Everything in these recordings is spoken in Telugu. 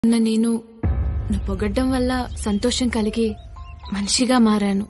ఉన్న నేను నువ్వు పొగడ్డం వల్ల సంతోషం కలిగి మనిషిగా మారాను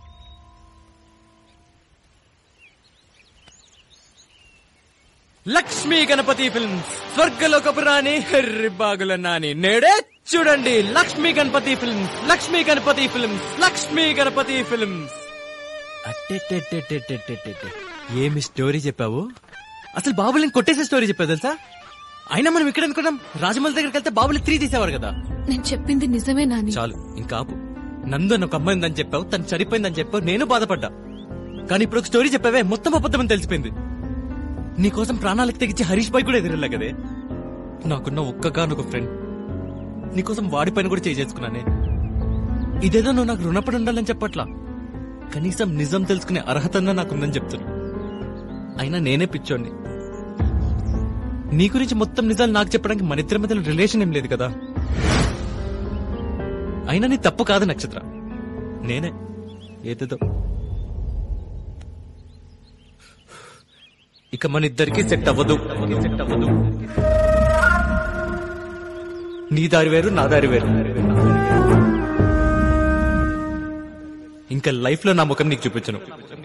లక్ష్మీ గణపతి ఫిల్మ్స్ స్వర్గలోకపు రాణి హెర్రి బాగుల నాని నేడే చూడండి Lakshmi Ganapathi films Lakshmi Ganapathi films Lakshmi Ganapathi films అట్టెట్టెట్టెట్టెట్టెట్టెట్టె. ఏమి స్టోరీ చెప్పావు అసలు బాబులని కొట్టేసే స్టోరీ చెప్పావు తెలుసా అయినా మనం ఇక్కడ అనుకున్నాం రాజమౌళి దగ్గరికి వెళ్తే బాబులు త్రీ తీసేవారు కదా నేను చెప్పింది నిజమే నాని చాలు ఇంకా ఆపు నందు అని ఒక అమ్మాయి ఉందని చెప్పావు తను చనిపోయిందని చెప్పావు నేను బాధపడ్డా కానీ ఇప్పుడు ఒక స్టోరీ చెప్పావే మొత్తం అబద్ధమని తెలిసిపోయింది నీకోసం ప్రాణాలకు తెగించి హరీష్ బాయ్ కూడా ఎదురెళ్ళా కదే నాకున్న ఒక్కగానొక ఫ్రెండ్ నీకోసం వాడి పైన కూడా చేసుకున్నానే ఇదేదో నువ్వు నాకు రుణపడి ఉండాలని చెప్పట్లా కనీసం నిజం తెలుసుకునే అర్హత నాకుందని చెప్తున్నా అయినా నేనే పిచ్చోండి నీ గురించి మొత్తం నిజాలు నాకు చెప్పడానికి మన ఇద్దరి మధ్యలో రిలేషన్ ఏం లేదు కదా అయినా నీ తప్పు కాదు నక్షత్ర నేనే ఏదేదో ఇక మన ఇద్దరికి సెట్ అవ్వదు సెట్ అవ్వదు నీ దారి వేరు నా దారి వేరు ఇంకా లైఫ్ లో నా ముఖం నీకు చూపించను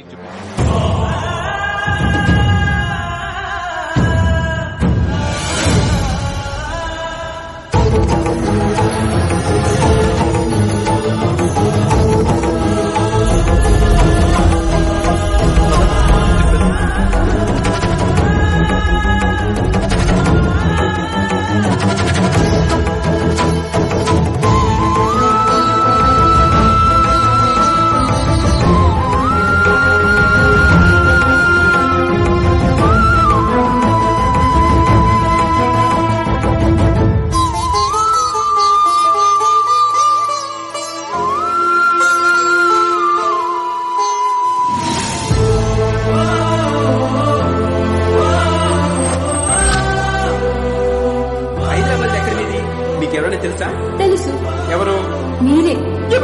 హైదరాబాద్ ఎక్కడ మీది మీకు ఎవరైనా తెలుసా తెలుసు ఎవరు మీరే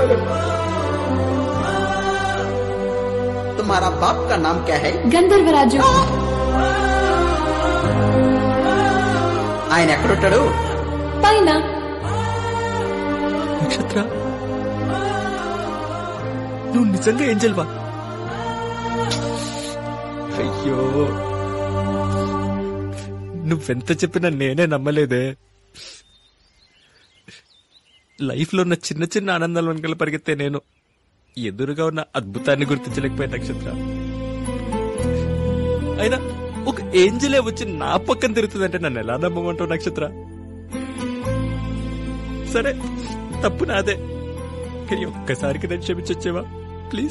तुम्हारा बाप का नाम क्या है గంధర్వరాజు ఆయన ఎక్కడుంటాడు పైన నక్షత్ర నువ్వు నిజంగా ఏం చెల్వా అయ్యో నువ్వెంత చెప్పినా నేనే నమ్మలేదే లైఫ్ లో ఉన్న చిన్న చిన్న ఆనందాల వెనకాల పరిగెత్తే నేను ఎదురుగా ఉన్న అద్భుతాన్ని గుర్తించలేకపోయా నక్షత్ర అయినా ఒక ఏంజలే వచ్చి నా పక్కన తిరుగుతుందంటే నన్ను ఎలా నమ్మమంటావు నక్షత్ర సరే తప్పు నాదే కానీ ఒక్కసారికి నేను క్షమించొచ్చేవా ప్లీజ్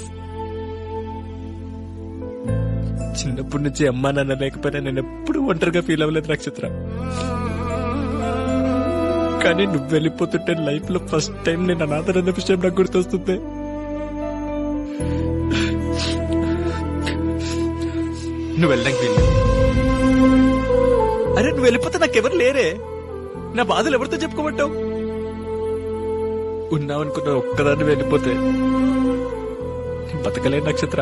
చిన్నప్పటి నుంచి అమ్మా నాన్న లేకపోయినా నేను ఎప్పుడు ఒంటరిగా ఫీల్ అవ్వలేదు నక్షత్ర కానీ నువ్వు వెళ్ళిపోతుంటే లైఫ్ లో ఫస్ట్ టైం నేను అనాథరన్న విషయం నాకు గుర్తొస్తుంది నువ్వు వెళ్ళడానికి వీలు అరే నువ్వు వెళ్ళిపోతే నాకెవరు లేరే నా బాధలు ఎవరితో చెప్పుకోమంటావు ఉన్నావనుకున్న ఒక్కదాన్ని వెళ్ళిపోతే బతకలే Nakshatra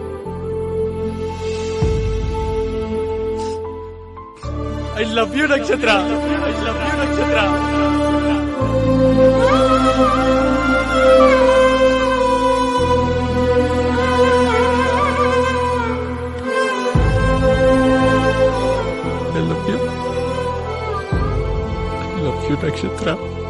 I love you Nakshatra I love you Nakshatra I love you I love you Nakshatra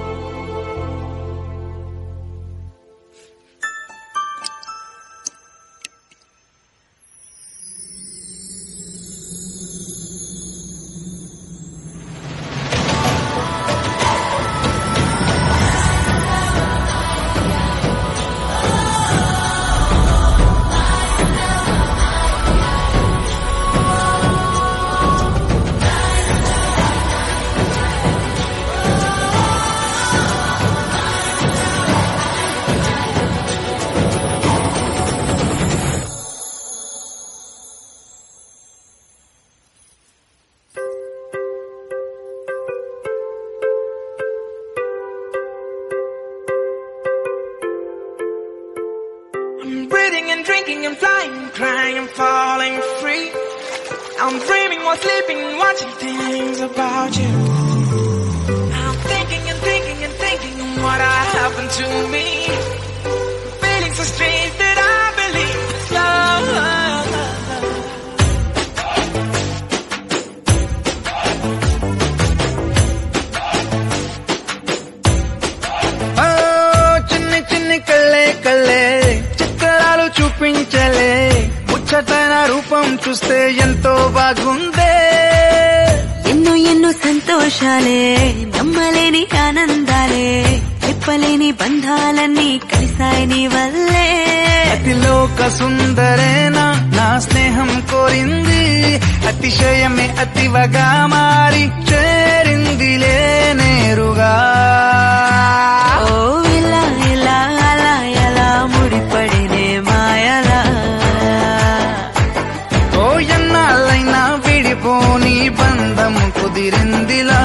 I'm breathing and drinking and flying, crying and falling free. I'm dreaming while sleeping, watching things about you. I'm thinking and thinking to me. Feeling so strange that I believe it's love. ఓ చిన్ని చిన్ని కళ్ళే కళ్ళే చిత్రాలు చూపించలే ముచ్చటైన రూపం చూస్తే ఎంతో బాగుందే ఎన్నో ఎన్నో సంతోషాలే నమ్మలేని ఆనందాలే చెప్పలేని బంధాలన్నీ కలిసాయి నీ వల్లే అతిలోక సుందరేనా నా స్నేహం కోరింది అతిశయమే అతివగా మారి చేరిందిలే నేరుగా ఓ ఇలా ఇలా అలా ఎలా ముడిపడినే మాయలా ఓ ఎన్నాళ్ళైనా విడిపోని బంధం కుదిరిందిలా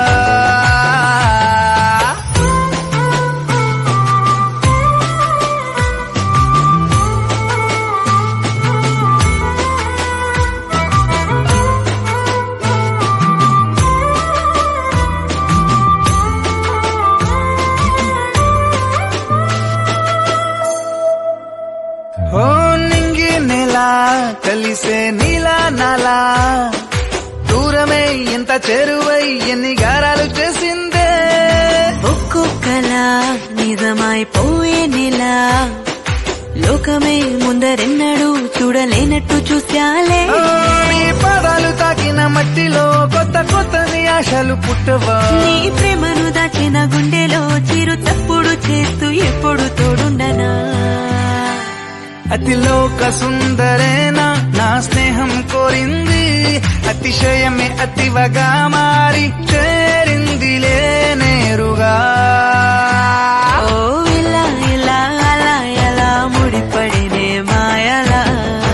ఓ నింగి నెల కలిసే నీలా నాలా దూరమే ఎంత చేరువై ఎన్ని గారాలు చేసిందే ఒక్కొక్కలా నిజమైపోయే నెలా లోకమే ముందరెన్నడూ చూడలేనట్టు చూశాలే ఓ, నీ పాదాలు తాకిన మట్టిలో కొత్త కొత్త నీ ఆశలు పుట్టవా నీ ప్రేమను దాచిన గుండెలో చిరు తప్పుడు చేస్తూ ఎప్పుడు తోడుండనా అతిలోక సుందరేనా నా స్నేహం కోరింది అతిశయమే అతివగా మారి చేరిందిలే నేరుగా ఓ ఇలా ఇలా అలా ఎలా ముడిపడినే మాయలా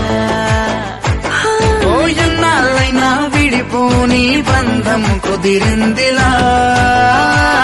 ఓ ఎన్నాళ్ళైనా విడిపోని బంధం కుదిరిందిలా